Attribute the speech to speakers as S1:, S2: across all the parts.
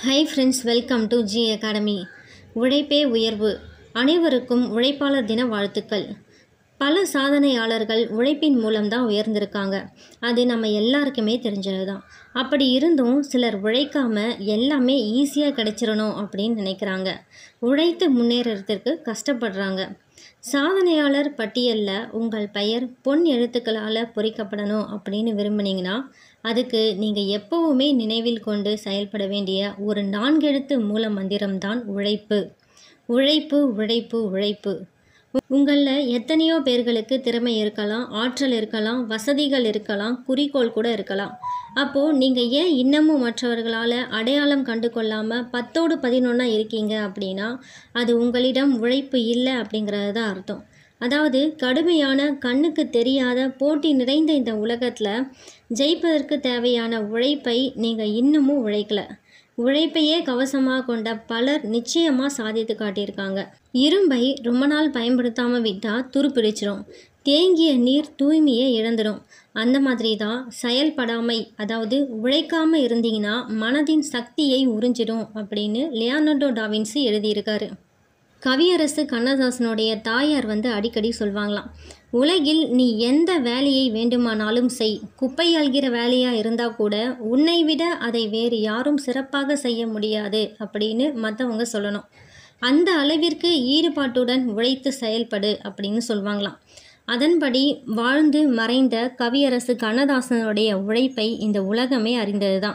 S1: high friends welcome to G academy உழைப்பே உயர்வு அனைவருக்கும் உழைப்பாளர் தின வாழ்த்துக்கள் பல சாதனையாளர்கள் உழைப்பின் மூலம்தான் உயர்ந்திருக்காங்க அது நம்ம எல்லாருக்குமே தெரிஞ்சது தான் அப்படி இருந்தும் சிலர் உழைக்காம எல்லாமே ஈஸியாக கிடைச்சிடணும் அப்படின்னு நினைக்கிறாங்க உழைத்து முன்னேறதுக்கு கஷ்டப்படுறாங்க சாதனையாளர் பட்டியலில் உங்கள் பெயர் பொன் எழுத்துக்களால் பொறிக்கப்படணும் அப்படின்னு விரும்புனீங்கன்னா அதுக்கு நீங்கள் எப்போவுமே நினைவில் கொண்டு செயல்பட வேண்டிய ஒரு நான்கெழுத்து மூல மந்திரம்தான் உழைப்பு உழைப்பு உழைப்பு உழைப்பு உங்களில் எத்தனையோ பேர்களுக்கு திறமை இருக்கலாம் ஆற்றல் இருக்கலாம் வசதிகள் இருக்கலாம் குறிக்கோள் கூட இருக்கலாம் அப்போது நீங்கள் ஏன் இன்னமும் மற்றவர்களால் அடையாளம் கண்டு கொள்ளாமல் பத்தோடு பதினொன்றா இருக்கீங்க அப்படின்னா அது உங்களிடம் உழைப்பு இல்லை அப்படிங்கிறது தான் அர்த்தம் அதாவது கடுமையான கண்ணுக்கு தெரியாத போட்டி நிறைந்த இந்த உலகத்தில் ஜெயிப்பதற்கு தேவையான உழைப்பை நீங்கள் இன்னமும் உழைக்கல உழைப்பையே கவசமாக கொண்ட பலர் நிச்சயமாக சாதித்து காட்டியிருக்காங்க இரும்பை ரொம்ப நாள் பயன்படுத்தாமல் விட்டால் துருப்பிடிச்சிடும் தேங்கிய நீர் தூய்மையை இழந்துடும் அந்த மாதிரி தான் செயல்படாமை அதாவது உழைக்காமல் இருந்தீங்கன்னா மனதின் சக்தியை உறிஞ்சிடும் அப்படின்னு லியானர்டோ டாவின்சி எழுதியிருக்காரு கவியரசு கண்ணதாசனுடைய தாயார் வந்து அடிக்கடி சொல்வாங்களாம் உலகில் நீ எந்த வேலையை வேண்டுமானாலும் செய் குப்பை அல்கிற வேலையாக இருந்தால் கூட உன்னை விட அதை வேறு யாரும் சிறப்பாக செய்ய முடியாது அப்படின்னு மற்றவங்க சொல்லணும் அந்த அளவிற்கு ஈடுபாட்டுடன் உழைத்து செயல்படு அப்படின்னு சொல்லுவாங்களாம் அதன்படி வாழ்ந்து மறைந்த கவியரசு கண்ணதாசனுடைய உழைப்பை இந்த உலகமே அறிந்தது தான்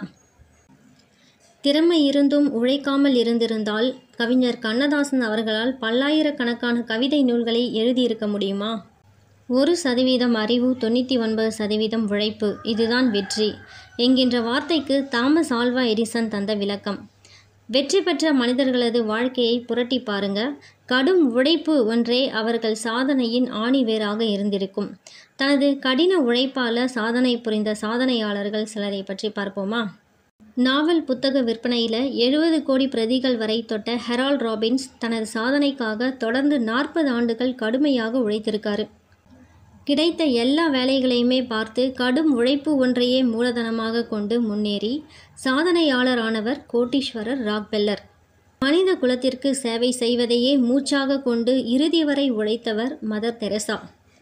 S1: திறமை இருந்தும் உழைக்காமல் இருந்திருந்தால் கவிஞர் கண்ணதாசன் அவர்களால் பல்லாயிரக்கணக்கான கவிதை நூல்களை எழுதியிருக்க முடியுமா ஒரு சதவீதம் அறிவு தொண்ணூற்றி ஒன்பது சதவீதம் உழைப்பு இதுதான் வெற்றி என்கின்ற வார்த்தைக்கு தாமஸ் ஆல்வா எடிசன் தந்த விளக்கம் வெற்றி பெற்ற மனிதர்களது வாழ்க்கையை புரட்டி பாருங்க கடும் உழைப்பு ஒன்றே அவர்கள் சாதனையின் ஆணிவேராக இருந்திருக்கும் தனது கடின உழைப்பால் சாதனை புரிந்த சாதனையாளர்கள் சிலரை பற்றி பார்ப்போமா நாவல் புத்தக விற்பனையில் எழுபது கோடி பிரதிகள் வரை தொட்ட ஹெரால்ட் ராபின்ஸ் தனது சாதனைக்காக தொடர்ந்து நாற்பது ஆண்டுகள் கடுமையாக உழைத்திருக்காரு கிடைத்த எல்லா வேலைகளையுமே பார்த்து கடும் உழைப்பு ஒன்றையே மூலதனமாக கொண்டு முன்னேறி சாதனையாளரானவர் கோட்டீஸ்வரர் ராக்பெல்லர் மனித குலத்திற்கு சேவை செய்வதையே மூச்சாக கொண்டு இறுதி வரை உழைத்தவர் மதர் தெரசா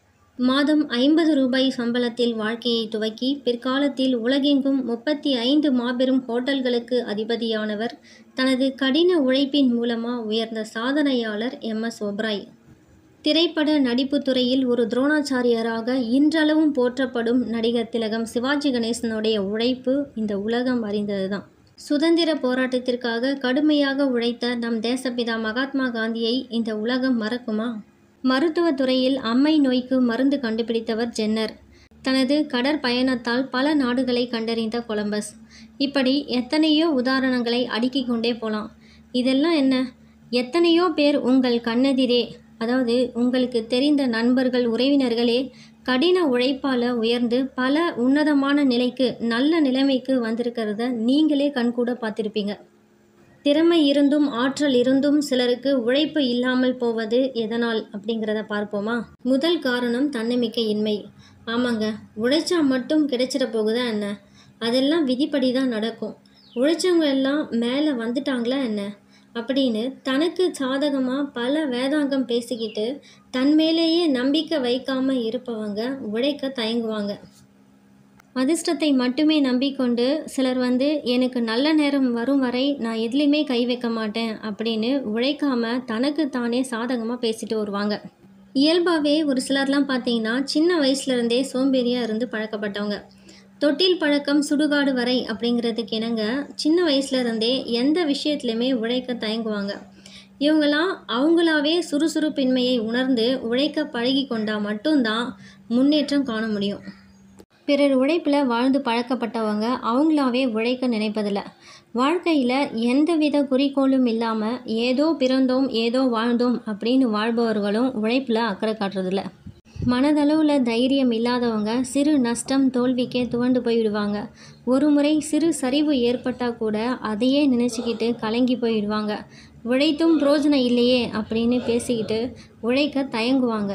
S1: மாதம் ஐம்பது ரூபாய் சம்பளத்தில் வாழ்க்கையை துவக்கி பிற்காலத்தில் உலகெங்கும் முப்பத்தி ஐந்து மாபெரும் ஹோட்டல்களுக்கு அதிபதியானவர் தனது கடின உழைப்பின் மூலமாக உயர்ந்த சாதனையாளர் எம் எஸ் ஒப்ராய் திரைப்பட நடிப்பு துறையில் ஒரு துரோணாச்சாரியராக இன்றளவும் போற்றப்படும் நடிகர் திலகம் சிவாஜி கணேசனுடைய உழைப்பு இந்த உலகம் அறிந்தது தான் சுதந்திர போராட்டத்திற்காக கடுமையாக உழைத்த நம் தேசப்பிதா மகாத்மா காந்தியை இந்த உலகம் மறக்குமா மருத்துவத்துறையில் அம்மை நோய்க்கு மருந்து கண்டுபிடித்தவர் ஜென்னர் தனது கடற்பயணத்தால் பல நாடுகளை கண்டறிந்த கொலம்பஸ் இப்படி எத்தனையோ உதாரணங்களை அடுக்கிக் கொண்டே போகலாம் இதெல்லாம் என்ன எத்தனையோ பேர் உங்கள் கண்ணெதிரே அதாவது உங்களுக்கு தெரிந்த நண்பர்கள் உறவினர்களே கடின உழைப்பால் உயர்ந்து பல உன்னதமான நிலைக்கு நல்ல நிலைமைக்கு வந்திருக்கிறத நீங்களே கண்கூட பார்த்துருப்பீங்க திறமை இருந்தும் ஆற்றல் இருந்தும் சிலருக்கு உழைப்பு இல்லாமல் போவது எதனால் அப்படிங்கிறத பார்ப்போமா முதல் காரணம் தன்னம்பிக்கை இன்மை ஆமாங்க உழைச்சா மட்டும் கிடைச்சிட போகுதா என்ன அதெல்லாம் விதிப்படி தான் நடக்கும் உழைச்சவங்க எல்லாம் மேலே வந்துட்டாங்களா என்ன அப்படின்னு தனக்கு சாதகமாக பல வேதாங்கம் பேசிக்கிட்டு தன் மேலேயே நம்பிக்கை வைக்காமல் இருப்பவங்க உழைக்க தயங்குவாங்க அதிர்ஷ்டத்தை மட்டுமே நம்பிக்கொண்டு சிலர் வந்து எனக்கு நல்ல நேரம் வரும் வரை நான் எதுலேயுமே கை வைக்க மாட்டேன் அப்படின்னு உழைக்காம தனக்கு தானே சாதகமாக பேசிட்டு வருவாங்க இயல்பாகவே ஒரு சிலர்லாம் பார்த்தீங்கன்னா சின்ன வயசுலேருந்தே சோம்பேறியாக இருந்து பழக்கப்பட்டவங்க தொட்டில் பழக்கம் சுடுகாடு வரை அப்படிங்கிறதுக்கு இணங்க சின்ன வயசுலேருந்தே எந்த விஷயத்துலையுமே உழைக்க தயங்குவாங்க இவங்களாம் அவங்களாவே சுறுசுறுப்பின்மையை உணர்ந்து உழைக்க பழகி கொண்டால் மட்டும்தான் முன்னேற்றம் காண முடியும் பிறர் உழைப்பில் வாழ்ந்து பழக்கப்பட்டவங்க அவங்களாவே உழைக்க நினைப்பதில்ல வாழ்க்கையில் எந்தவித குறிக்கோளும் இல்லாமல் ஏதோ பிறந்தோம் ஏதோ வாழ்ந்தோம் அப்படின்னு வாழ்பவர்களும் உழைப்பில் அக்கறை காட்டுறதில்ல மனதளவில் தைரியம் இல்லாதவங்க சிறு நஷ்டம் தோல்விக்கே துவண்டு போயிடுவாங்க ஒரு முறை சிறு சரிவு ஏற்பட்டால் கூட அதையே நினச்சிக்கிட்டு கலங்கி போயிடுவாங்க உழைத்தும் பிரோஜனம் இல்லையே அப்படின்னு பேசிக்கிட்டு உழைக்க தயங்குவாங்க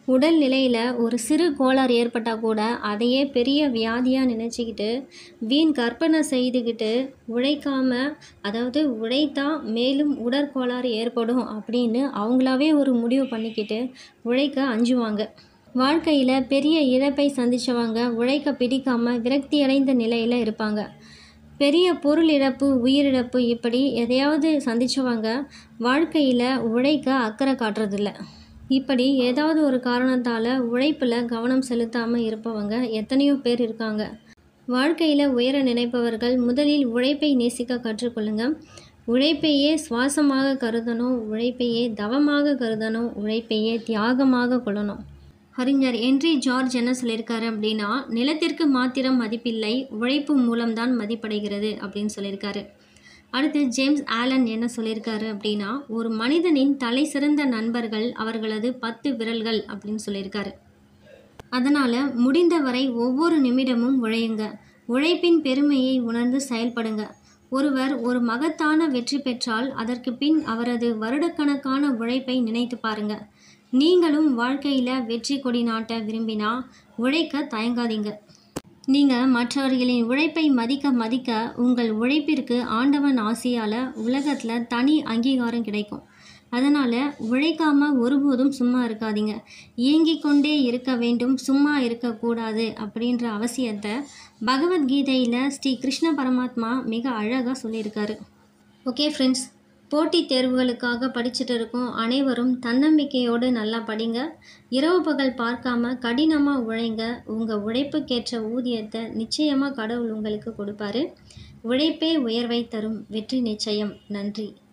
S1: உடல் நிலையில் ஒரு சிறு கோளாறு ஏற்பட்டால் கூட அதையே பெரிய வியாதியாக நினச்சிக்கிட்டு வீண் கற்பனை செய்துக்கிட்டு உழைக்காம அதாவது உழைத்தா மேலும் உடற்கோளாறு ஏற்படும் அப்படின்னு அவங்களாவே ஒரு முடிவு பண்ணிக்கிட்டு உழைக்க அஞ்சுவாங்க வாழ்க்கையில் பெரிய இழப்பை சந்தித்தவங்க உழைக்க பிடிக்காமல் விரக்தி அடைந்த நிலையில் இருப்பாங்க பெரிய பொருள் இழப்பு உயிரிழப்பு இப்படி எதையாவது சந்தித்தவங்க வாழ்க்கையில் உழைக்க அக்கறை காட்டுறதில்ல இப்படி ஏதாவது ஒரு காரணத்தால் உழைப்பில் கவனம் செலுத்தாமல் இருப்பவங்க எத்தனையோ பேர் இருக்காங்க வாழ்க்கையில் உயர நினைப்பவர்கள் முதலில் உழைப்பை நேசிக்க கற்றுக்கொள்ளுங்க உழைப்பையே சுவாசமாக கருதணும் உழைப்பையே தவமாக கருதணும் உழைப்பையே தியாகமாக கொள்ளணும் அறிஞர் ஹென்றி ஜார்ஜ் என்ன சொல்லியிருக்காரு அப்படின்னா நிலத்திற்கு மாத்திரம் மதிப்பில்லை உழைப்பு மூலம்தான் மதிப்படைகிறது அப்படின்னு சொல்லியிருக்காரு அடுத்து ஜேம்ஸ் ஆலன் என்ன சொல்லியிருக்காரு அப்படின்னா ஒரு மனிதனின் தலை சிறந்த நண்பர்கள் அவர்களது பத்து விரல்கள் அப்படின்னு சொல்லியிருக்காரு அதனால் முடிந்தவரை ஒவ்வொரு நிமிடமும் உழையுங்க உழைப்பின் பெருமையை உணர்ந்து செயல்படுங்க ஒருவர் ஒரு மகத்தான வெற்றி பெற்றால் அதற்கு பின் அவரது வருடக்கணக்கான உழைப்பை நினைத்து பாருங்க நீங்களும் வாழ்க்கையில் வெற்றி கொடி நாட்ட விரும்பினா உழைக்க தயங்காதீங்க நீங்கள் மற்றவர்களின் உழைப்பை மதிக்க மதிக்க உங்கள் உழைப்பிற்கு ஆண்டவன் ஆசையால் உலகத்தில் தனி அங்கீகாரம் கிடைக்கும் அதனால் உழைக்காம ஒருபோதும் சும்மா இருக்காதீங்க இயங்கிக் கொண்டே இருக்க வேண்டும் சும்மா இருக்கக்கூடாது அப்படின்ற அவசியத்தை பகவத்கீதையில் ஸ்ரீ கிருஷ்ண பரமாத்மா மிக அழகாக சொல்லியிருக்காரு ஓகே ஃப்ரெண்ட்ஸ் போட்டித் தேர்வுகளுக்காக படிச்சுட்டு இருக்கோம் அனைவரும் தன்னம்பிக்கையோடு நல்லா படிங்க இரவு பகல் பார்க்காம கடினமாக உழைங்க உங்கள் உழைப்புக்கேற்ற ஊதியத்தை நிச்சயமாக கடவுள் உங்களுக்கு கொடுப்பாரு உழைப்பே உயர்வை தரும் வெற்றி நிச்சயம் நன்றி